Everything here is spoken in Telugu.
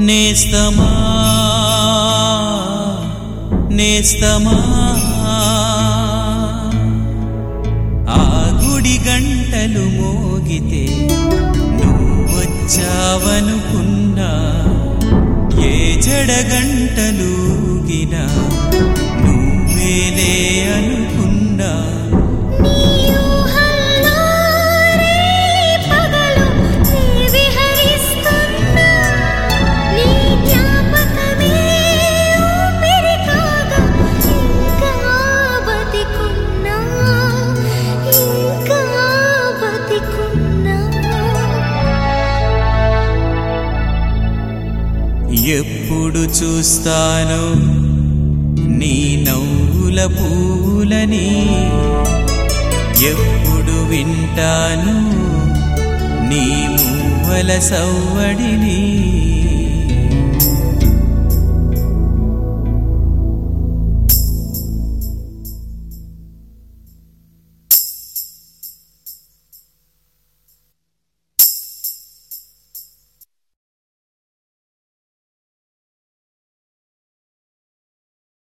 నేస్తమా నేస్తమా ఆ గుడి గంటలు మోగితే నువ్వొచ్చావనుకున్నా ఏ జడ గంటలూగినా నువ్వేలే అనుకున్నా నీ ఊహల్లో రే పగలు నీ విహరిస్తున్నా నీ జ్ఞాపకమే ఊపిరి కాగా ఇంకా బతికున్నా ఇంకా బతికున్నా ఎప్పుడు చూస్తాను నీ నవ్వుల పూలని ఎప్పుడు వింటాను నీ మువ్వల సవ్వడిని